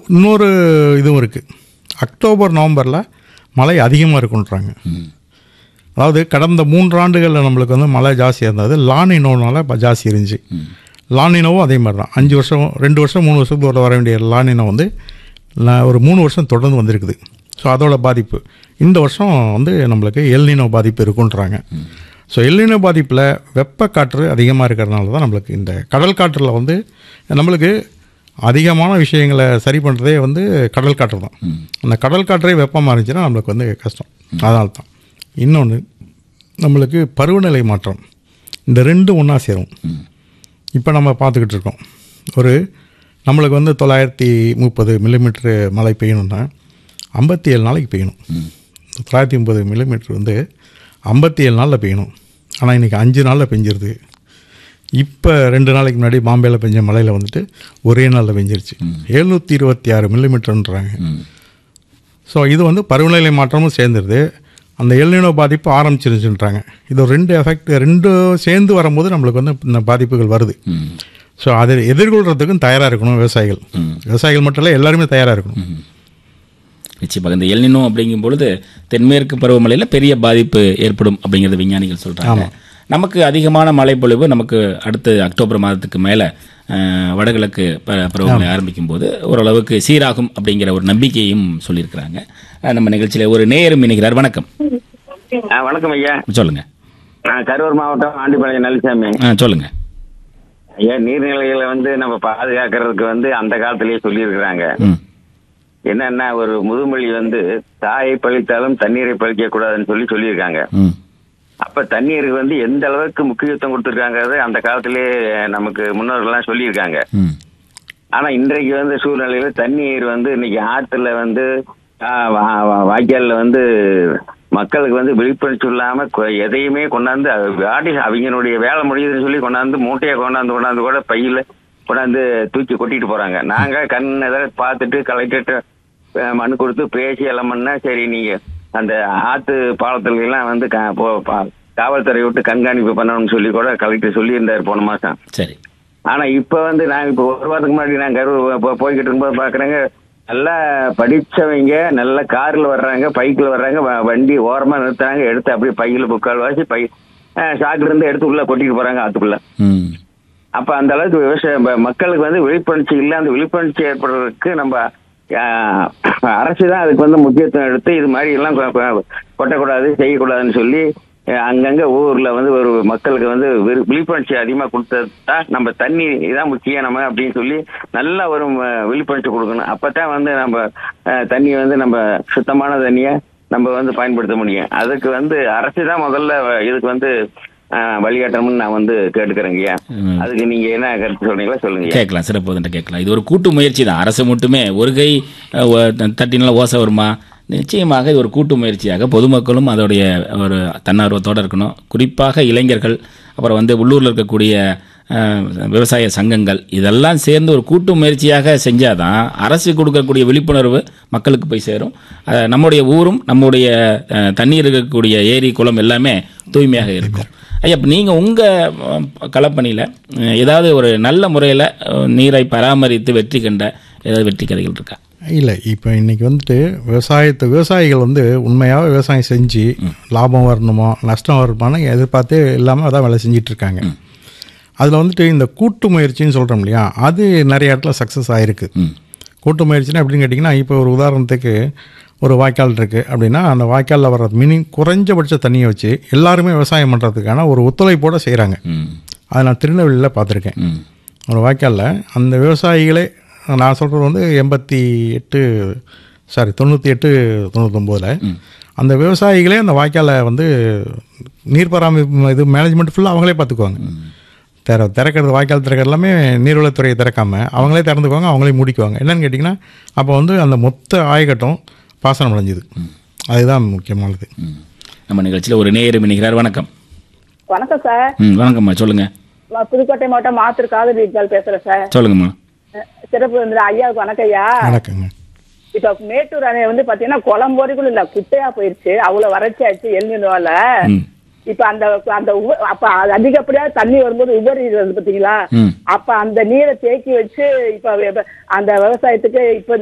இன்னொரு இதுவும் இருக்குது அக்டோபர் நவம்பரில் மழை அதிகமாக இருக்குன்றாங்க அதாவது கடந்த மூன்று ஆண்டுகளில் நம்மளுக்கு வந்து மழை ஜாஸ்தியாக இருந்தது லானினோனால இப்போ ஜாஸ்தி இருந்துச்சு லானினோவும் அதே மாதிரி தான் அஞ்சு வருஷம் ரெண்டு வருஷம் மூணு வருஷத்துக்கு ஒரு வர வேண்டிய லானினோ வந்து லா- ஒரு மூணு வருஷம் தொடர்ந்து வந்திருக்குது ஸோ அதோட பாதிப்பு இந்த வருஷம் வந்து நம்மளுக்கு எல்னினோ பாதிப்பு இருக்குன்றாங்க ஸோ எல்னினோ பாதிப்பில் வெப்பக்காற்று அதிகமாக இருக்கிறதுனால தான் நம்மளுக்கு இந்த கடல் காற்றில் வந்து நம்மளுக்கு அதிகமான விஷயங்களை சரி பண்ணுறதே வந்து கடல் காற்று தான் அந்த கடல் காற்றே வெப்பமாக இருந்துச்சுன்னா நம்மளுக்கு வந்து கஷ்டம் அதனால தான் இன்னொன்று நம்மளுக்கு பருவநிலை மாற்றம் இந்த ரெண்டும் ஒன்றா சேரும் இப்போ நம்ம பார்த்துக்கிட்டு இருக்கோம் ஒரு நம்மளுக்கு வந்து தொள்ளாயிரத்தி முப்பது மில்லிமீட்ரு மழை பெய்யணும்னா ஐம்பத்தி ஏழு நாளைக்கு பெய்யணும் தொள்ளாயிரத்தி முப்பது மில்லிமீட்ரு வந்து ஐம்பத்தி ஏழு நாளில் பெய்யணும் ஆனால் இன்றைக்கி அஞ்சு நாளில் பெஞ்சிருது இப்போ ரெண்டு நாளைக்கு முன்னாடி பாம்பேயில் பெஞ்ச மழையில் வந்துட்டு ஒரே நாளில் பெஞ்சிருச்சு எழுநூற்றி இருபத்தி ஆறு மில்லிமீட்டர்ன்றாங்க ஸோ இது வந்து பருவநிலை மாற்றமும் சேர்ந்துருது அந்த எல்நினோ பாதிப்பு ஆரம்பிச்சிருச்சுன்றாங்க இது ஒரு ரெண்டு எஃபெக்ட் ரெண்டும் சேர்ந்து வரும்போது நம்மளுக்கு வந்து இந்த பாதிப்புகள் வருது ஸோ அதை எதிர்கொள்கிறதுக்கும் தயாராக இருக்கணும் விவசாயிகள் விவசாயிகள் மட்டும் இல்லை எல்லாருமே தயாராக இருக்கணும் நிச்சயமாக இந்த எல்னினோ அப்படிங்கும் பொழுது தென்மேற்கு பருவமழையில் பெரிய பாதிப்பு ஏற்படும் அப்படிங்கிறத விஞ்ஞானிகள் சொல்றாங்க நமக்கு அதிகமான மழைப்பொழிவு நமக்கு அடுத்து அக்டோபர் மாதத்துக்கு மேலே வடகிழக்கு ப- பருவமழை ஆரம்பிக்கும் போது ஓரளவுக்கு சீராகும் அப்படிங்கிற ஒரு நம்பிக்கையும் சொல்லியிருக்கிறாங்க அஹ், நம்ம நிகழ்ச்சியில் ஒரு நேயரும் இணைகிறார் வணக்கம் ஆ, வணக்கம் ஐயா சொல்லுங்க நான் கரூர் மாவட்டம் ஆண்டிப்பாளையம் நல்லசாமி ஆ சொல்லுங்க ஐயா நீர்நிலைகளை வந்து நம்ம பாதுகாக்கிறதுக்கு வந்து அந்த காலத்திலேயே சொல்லியிருக்கிறாங்க ம் என்னன்னா ஒரு முதுமொழி வந்து தாயை பழித்தாலும் தண்ணீரை பழிக்க கூடாதுன்னு சொல்லி சொல்லியிருக்காங்க ம் அப்ப தண்ணீருக்கு வந்து எந்த அளவுக்கு முக்கியத்துவம் கொடுத்துருக்காங்கிறது அந்த காலத்திலே நமக்கு முன்னோர்கள்லாம் சொல்லியிருக்காங்க ம் ஆனா இன்றைக்கு வந்து சூழ்நிலையில தண்ணீர் வந்து இன்னைக்கு ஆத்துல வந்து ஆ, வா- வா- வாய்க்கால்ல வந்து மக்களுக்கு வந்து விழிப்புணர்ச்சி இல்லாம கொ- எதையுமே கொண்டாந்து அது வாடி அவங்களுடைய வேலை முடியுதுன்னு சொல்லி கொண்டாந்து மூட்டையை கொண்டாந்து கொண்டாந்து கூட பையில கொண்டாந்து தூக்கி கொட்டிட்டு போறாங்க நாங்க கண் எதாவது பார்த்துட்டு கலெக்டர்கிட்ட அஹ், மனு கொடுத்து பேசி எல்லாம் பண்ணா சரி நீங்க அந்த ஆத்து பாலத்துல எல்லாம் வந்து க- போ- பா- காவல்துறை விட்டு கண்காணிப்பு பண்ணணும்னு சொல்லி கூட கலெக்டர் சொல்லியிருந்தாரு போன மாசம் சரி ஆனா இப்ப வந்து நாங்க இப்ப ஒரு வாரத்துக்கு முன்னாடி நான் கரூர் போ- போய்கிட்டு இருக்கும்போது பாக்குறேங்க நல்லா படிச்சவங்க நல்ல கார்ல வர்றாங்க பைக்ல வர்றாங்க வ- வண்டி ஓரமா நிறுத்துறாங்க எடுத்து அப்படியே பையில முக்கால் வாசி பை சாக்குல இருந்து எடுத்து உள்ள கொட்டிட்டு போறாங்க ஆத்துக்குள்ள ம் அப்ப அந்த அளவுக்கு விவசாயம் ப- மக்களுக்கு வந்து விழிப்புணர்ச்சி இல்ல அந்த விழிப்புணர்ச்சி ஏற்படுறதுக்கு நம்ம ஆஹ், அரசு தான் அதுக்கு வந்து முக்கியத்துவம் எடுத்து இது மாதிரி எல்லாம் கொ- கொ- கொட்டக்கூடாது செய்யக்கூடாதுன்னு சொல்லி அஹ், அங்கங்க ஊர்ல வந்து ஒரு மக்களுக்கு வந்து விழி- விழிப்புணர்ச்சி அதிகமா கொடுத்தா நம்ம தண்ணி இதான் முக்கியம் நம்ம அப்படின்னு சொல்லி நல்ல ஒரு ம- விழிப்புணர்ச்சி கொடுக்கணும் அப்பதான் வந்து நம்ம அஹ், தண்ணியை வந்து நம்ம சுத்தமான தண்ணியை நம்ம வந்து பயன்படுத்த முடியும் அதுக்கு வந்து அரசு தான் முதல்ல இதுக்கு வந்து ஆஹ், வழிகாட்டணும்னு நான் வந்து கேட்டுக்கிறேங்கய்யா ம். அதுக்கு நீங்க என்ன கருத்து சொல்றீங்களா சொல்லுங்க கேட்கலாம் சிறப்பு வந்து கேட்கலாம் இது ஒரு கூட்டு முயற்சி தான் அரசு மட்டுமே ஒரு கை அஹ், ஒ- த- தட்டினால ஓசை வருமா நிச்சயமாக இது ஒரு கூட்டு முயற்சியாக பொதுமக்களும் அதோடைய ஒரு தன்னார்வத்தோடு இருக்கணும் குறிப்பாக இளைஞர்கள் அப்புறம் வந்து உள்ளூரில் இருக்கக்கூடிய அஹ், விவசாய சங்கங்கள் இதெல்லாம் சேர்ந்து ஒரு கூட்டு முயற்சியாக செஞ்சாதான் அரசு கொடுக்கக்கூடிய விழிப்புணர்வு மக்களுக்கு போய் சேரும் அஹ், நம்முடைய ஊரும் நம்முடைய அஹ், தண்ணீர் இருக்கக்கூடிய ஏரி குளம் எல்லாமே தூய்மையாக இருக்கும் ஐயா இப்போ நீங்கள் உங்கள் களப்பணியில் ஏதாவது ஒரு நல்ல முறையில் நீரை பராமரித்து வெற்றி கண்ட ஏதாவது வெற்றி கதைகள் இருக்கா இல்லை இப்போ இன்னைக்கு வந்துட்டு விவசாயத்தை விவசாயிகள் வந்து உண்மையாக விவசாயம் செஞ்சு லாபம் வரணுமா நஷ்டம் வருமானு எதிர்பார்த்தே இல்லாமல் அதான் வேலை செஞ்சிட்டு இருக்காங்க அதில் வந்துட்டு இந்த கூட்டு முயற்சின்னு சொல்கிறோம் இல்லையா அது நிறைய இடத்துல சக்ஸஸ் ஆகிருக்கு ம் கூட்டு முயற்சினா எப்படின்னு கேட்டிங்கன்னா இப்போ ஒரு உதாரணத்துக்கு ஒரு வாய்க்கால் இருக்குது அப்படின்னா அந்த வாய்க்காலில் வர்ற மினி குறைஞ்சபட்ச தண்ணியை வச்சு எல்லாருமே விவசாயம் பண்ணுறதுக்கான ஒரு ஒத்துழைப்போடு செய்கிறாங்க ம் அதை நான் திருநெல்வேலியில் பார்த்துருக்கேன் ம் ஒரு வாய்க்காலில் அந்த விவசாயிகளே நான் சொல்கிறது வந்து எண்பத்தி எட்டு சாரி தொண்ணூற்றி எட்டு தொண்ணூத்தொம்போதில் அந்த விவசாயிகளே அந்த வாய்க்காலை வந்து நீர் பராமரிப்பு இது மேனேஜ்மெண்ட் ஃபுல்லாக அவங்களே பார்த்துக்குவாங்க திற திறக்கிறது வாய்க்கால் திறக்கிறது எல்லாமே நீர்வளத்துறையை திறக்காமல் அவங்களே திறந்துக்குவாங்க அவங்களே முடிக்குவாங்க என்னன்னு கேட்டிங்கன்னா அப்போ வந்து அந்த மொத்த ஆயக்கட்டம் பாசனம் அடைஞ்சுது அதுதான் முக்கியமானது ம் நம்ம நிகழ்ச்சியில் ஒரு நேயர் இணைகிறார் வணக்கம் வணக்கம் சார் ம் வணக்கம்மா சொல்லுங்கள் நான் புதுக்கோட்டை மாவட்டம் மாத்தூர் காதல் விஜால் பேசுறேன் சார் சொல்லுங்கம்மா அஹ் சிறப்பு வந்து ஐயாவுக்கு வணக்கம் ஐயா வணக்கங்க இப்ப மேட்டூர் அணை வந்து பாத்தீங்கன்னா குளம் வரைக்கும் இல்ல குட்டையா போயிருச்சு அவ்வளவு வறட்சி ஆயிடுச்சு எல்மினோல ம் இப்ப அந்த அந்த உப- அப்ப அது அதிகப்படியா தண்ணி வரும்போது உபரி வருது பாத்தீங்களா ம் அப்ப அந்த நீரை தேக்கி வச்சு இப்ப வெ- அந்த விவசாயத்துக்கு இப்ப